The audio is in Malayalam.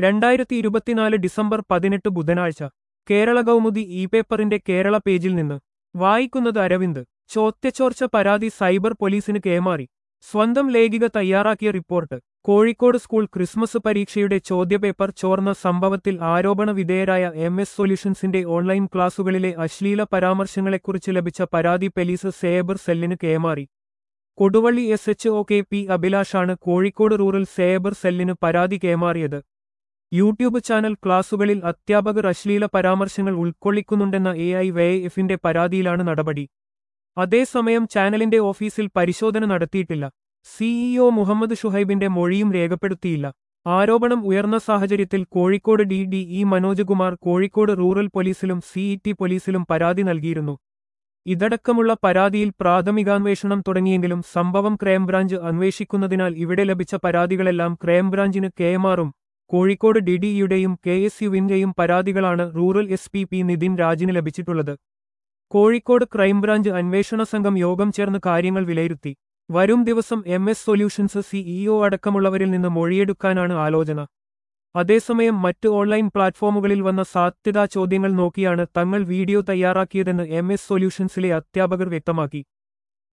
രണ്ടായിരത്തി ഇരുപത്തിനാല് ഡിസംബർ പതിനെട്ട് ബുധനാഴ്ച കേരള കൗമുദി ഇ പേപ്പറിന്റെ കേരള പേജിൽ നിന്ന് വായിക്കുന്നത് അരവിന്ദ് ചോദ്യച്ചോർച്ച പരാതി സൈബർ പോലീസിന് കൈമാറി സ്വന്തം ലേഖിക തയ്യാറാക്കിയ റിപ്പോർട്ട് കോഴിക്കോട് സ്കൂൾ ക്രിസ്മസ് പരീക്ഷയുടെ ചോദ്യപേപ്പർ ചോർന്ന സംഭവത്തിൽ ആരോപണ വിധേയരായ എം എസ് സൊല്യൂഷൻസിന്റെ ഓൺലൈൻ ക്ലാസുകളിലെ അശ്ലീല പരാമർശങ്ങളെക്കുറിച്ച് ലഭിച്ച പരാതി പോലീസ് സേബർ സെല്ലിന് കൈമാറി Koduvally S H O K P അഭിലാഷാണ് കോഴിക്കോട് റൂറൽ സേബർ സെല്ലിന് പരാതി കൈമാറിയത് യൂട്യൂബ് ചാനൽ ക്ലാസുകളിൽ അധ്യാപകർ അശ്ലീല പരാമർശങ്ങൾ ഉൾക്കൊള്ളിക്കുന്നുണ്ടെന്ന എ ഐ വൈ എഫിന്റെ പരാതിയിലാണ് നടപടി അതേസമയം ചാനലിന്റെ ഓഫീസിൽ പരിശോധന നടത്തിയിട്ടില്ല സിഇഒ മുഹമ്മദ് ഷുഹൈബിന്റെ മൊഴിയും രേഖപ്പെടുത്തിയില്ല ആരോപണം ഉയർന്ന സാഹചര്യത്തിൽ Kozhikode D D E Manoj Kumar Kozhikode rural പോലീസിലും സിഇടി പോലീസിലും പരാതി നൽകിയിരുന്നു ഇതടക്കമുള്ള പരാതിയിൽ പ്രാഥമികാന്വേഷണം തുടങ്ങിയെങ്കിലും സംഭവം ക്രൈംബ്രാഞ്ച് അന്വേഷിക്കുന്നതിനാൽ ഇവിടെ ലഭിച്ച പരാതികളെല്ലാം ക്രൈംബ്രാഞ്ചിന് കൈമാറും കോഴിക്കോട് ഡിഡിഇയുടെയും കെ എസ് യുവിന്റെയും പരാതികളാണ് rural S P P Nithin രാജിന് ലഭിച്ചിട്ടുള്ളത് കോഴിക്കോട് ക്രൈംബ്രാഞ്ച് അന്വേഷണ സംഘം യോഗം ചേർന്ന് കാര്യങ്ങൾ വിലയിരുത്തി വരും ദിവസം എം എസ് സൊല്യൂഷൻസ് സിഇഒ അടക്കമുള്ളവരിൽ നിന്ന് മൊഴിയെടുക്കാനാണ് ആലോചന അതേസമയം മറ്റ് ഓൺലൈൻ പ്ലാറ്റ്ഫോമുകളിൽ വന്ന സാധ്യതാ ചോദ്യങ്ങൾ നോക്കിയാണ് തങ്ങൾ വീഡിയോ തയ്യാറാക്കിയതെന്ന് എം എസ് സൊല്യൂഷൻസിലെ അധ്യാപകർ വ്യക്തമാക്കി